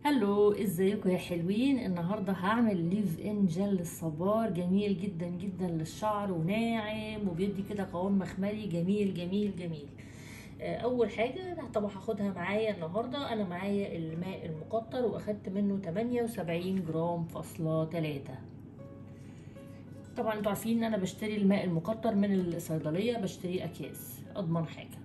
هلو ازيكم يا حلوين النهارده هعمل ليف ان جل الصبار جميل جدا جدا للشعر وناعم وبيدي كده قوام مخملي جميل جميل جميل آه، اول حاجه طبعا هاخدها معايا النهارده انا معايا الماء المقطر واخدت منه 78 جرام فاصلة 3 طبعا انتوا عارفين ان انا بشتري الماء المقطر من الصيدليه بشتريه اكياس اضمن حاجه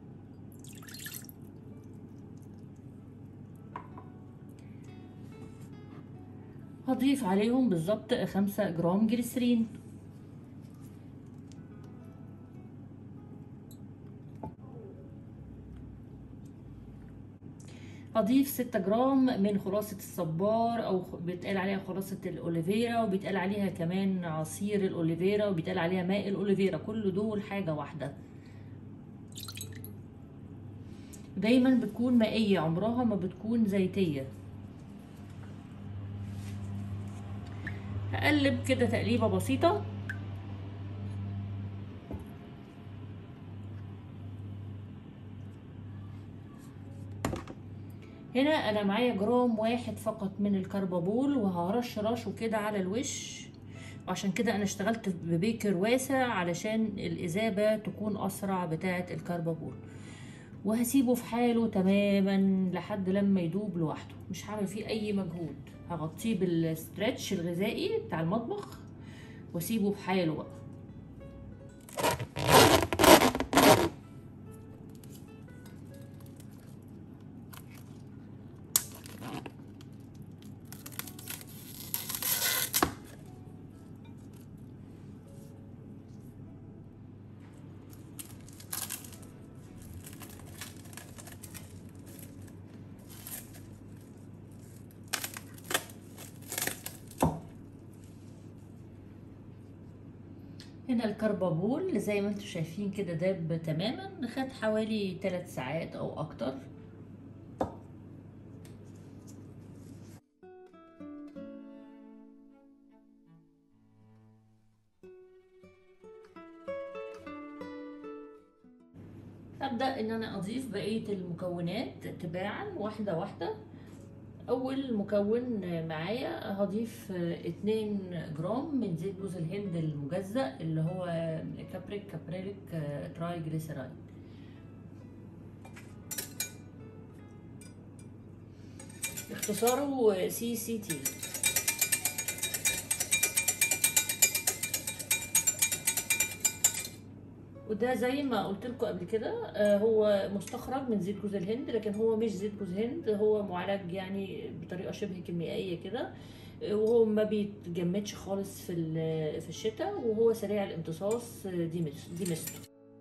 هضيف عليهم بالظبط خمسة جرام جليسرين هضيف ستة جرام من خلاصة الصبار أو بيتقال عليها خلاصة الأوليفيرا وبيتقال عليها كمان عصير الأوليفيرا وبيتقال عليها ماء الأوليفيرا كل دول حاجة واحدة دايما بتكون مائية عمرها ما بتكون زيتية هقلب كده تقليبة بسيطة هنا انا معايا جرام واحد فقط من الكربابول وهرش رشه كده على الوش وعشان كده انا اشتغلت ببيكر واسع علشان الاذابة تكون اسرع بتاعة الكربابول وهسيبه في حاله تماما لحد لما يدوب لوحده مش هعمل فيه اي مجهود هغطيه بالستريتش الغذائي بتاع المطبخ واسيبه في حاله بقى هنا الكربابول زي ما انتم شايفين كده داب تماما خد حوالي 3 ساعات او اكتر ابدا ان انا اضيف بقيه المكونات تباعا واحده واحده اول مكون معايا هضيف 2 جرام من زيت جوز الهند المجزأ اللي هو كابريك كابريليك تراي جليسرايد اختصاره سي سي تي وده زي ما قلت لكم قبل كده هو مستخرج من زيت جوز الهند لكن هو مش زيت جوز هند هو معالج يعني بطريقه شبه كيميائيه كده وهو ما بيتجمدش خالص في في الشتاء وهو سريع الامتصاص دي دي ميزته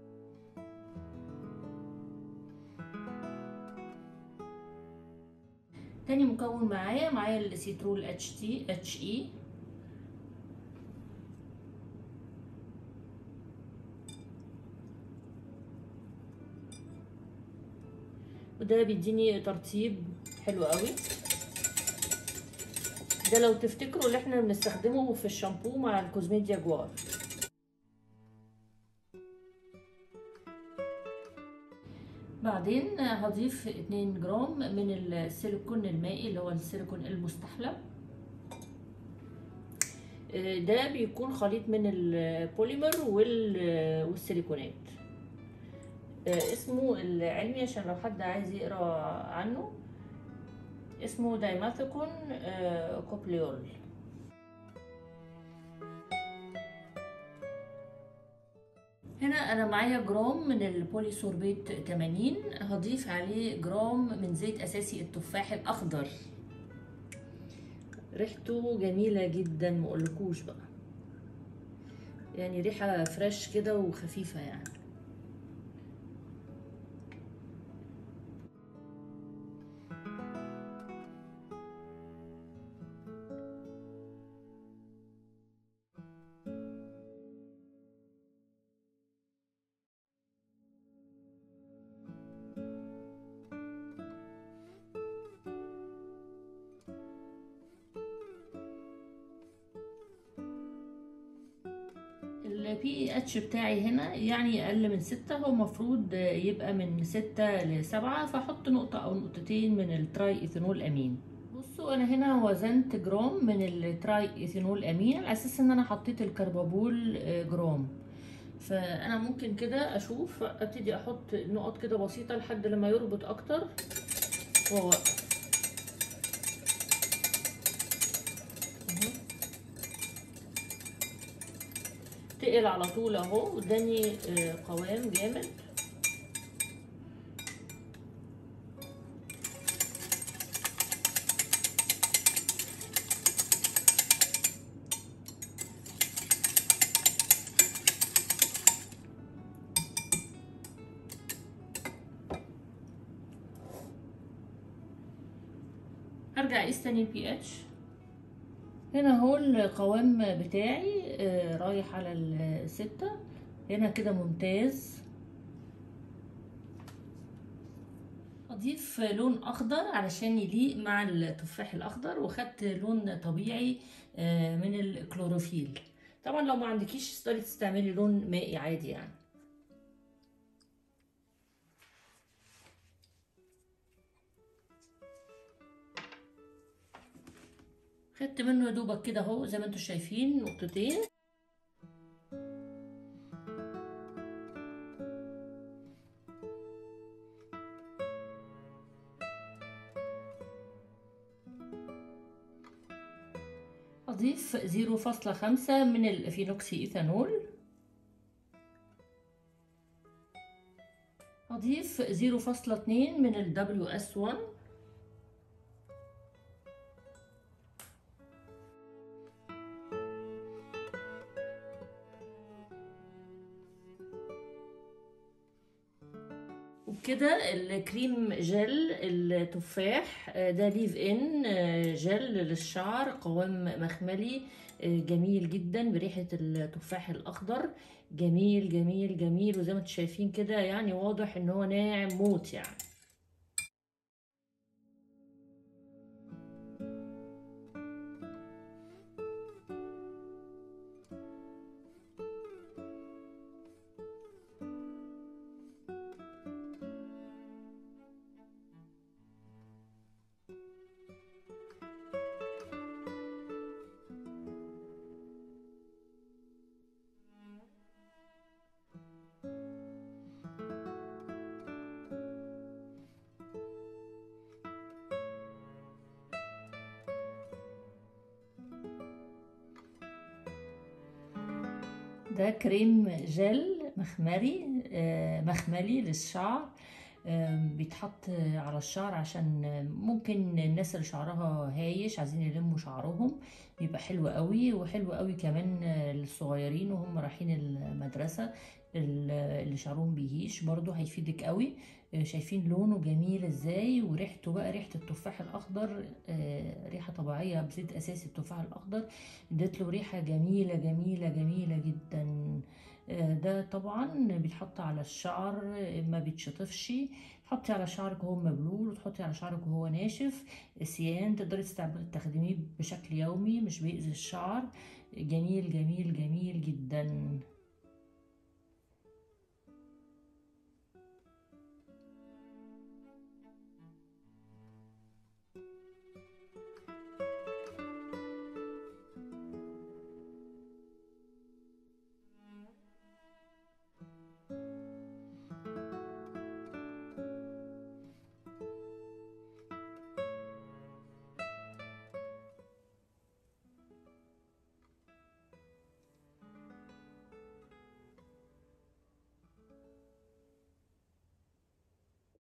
تاني مكون معايا معايا السيترول اتش تي اتش اي وده بيديني ترطيب حلو قوي ده لو تفتكروا اللي احنا بنستخدمه في الشامبو مع الكوزميديا جوار بعدين هضيف 2 جرام من السيليكون المائي اللي هو السيليكون المستحلى ده بيكون خليط من البوليمر والسيليكونات اسمه العلمي عشان لو حد عايز يقرا عنه اسمه دايماثيكون كوبليول هنا انا معايا جرام من البوليسوربيت 80 هضيف عليه جرام من زيت اساسي التفاح الاخضر ريحته جميله جدا مقولكوش بقى يعني ريحه فريش كده وخفيفه يعني البي اي اتش بتاعي هنا يعني اقل من ستة هو المفروض يبقى من ستة لسبعة فاحط نقطة او نقطتين من التراي ايثانول امين بصوا انا هنا وزنت جرام من التراي ايثينول امين على اساس ان انا حطيت الكربابول آه، جرام فانا ممكن كده اشوف ابتدي احط نقط كده بسيطه لحد لما يربط اكتر واوقف اهو. تقل على طول اهو اداني آه، قوام جامد هرجع اقيس تاني البي اتش هنا هو القوام بتاعي آه، رايح على الستة هنا كده ممتاز اضيف لون اخضر علشان يليق مع التفاح الاخضر وخدت لون طبيعي آه، من الكلوروفيل طبعا لو ما عندكيش تقدري تستعملي لون مائي عادي يعني خدت منه يا دوبك كده اهو زي ما انتم شايفين نقطتين اضيف 0.5 من الفينوكسي ايثانول اضيف 0.2 من ال WS1 وبكده الكريم جل التفاح آه، ده ليف ان آه، جل للشعر قوام مخملي آه، جميل جدا بريحة التفاح الأخضر جميل جميل جميل وزي ما انتم شايفين كده يعني واضح ان هو ناعم موت يعني ده كريم جل مخمري آه، مخملي للشعر آم، بيتحط على الشعر عشان ممكن الناس اللي شعرها هايش عايزين يلموا شعرهم بيبقى حلو قوي وحلو قوي كمان للصغيرين وهم رايحين المدرسة اللي شعرهم بيهيش برضو هيفيدك قوي آه، شايفين لونه جميل ازاي وريحته بقى ريحة التفاح الاخضر آه، ريحة طبيعية بزيت اساسي التفاح الاخضر ادت له ريحة جميلة جميلة جميلة جدا آه، ده طبعا بيتحط على الشعر آه، ما بيتشطفش تحطي على شعرك وهو مبلول وتحطي على شعرك وهو ناشف سيان تقدري تستعملي تستخدميه بشكل يومي مش بيأذي الشعر جميل جميل جميل جدا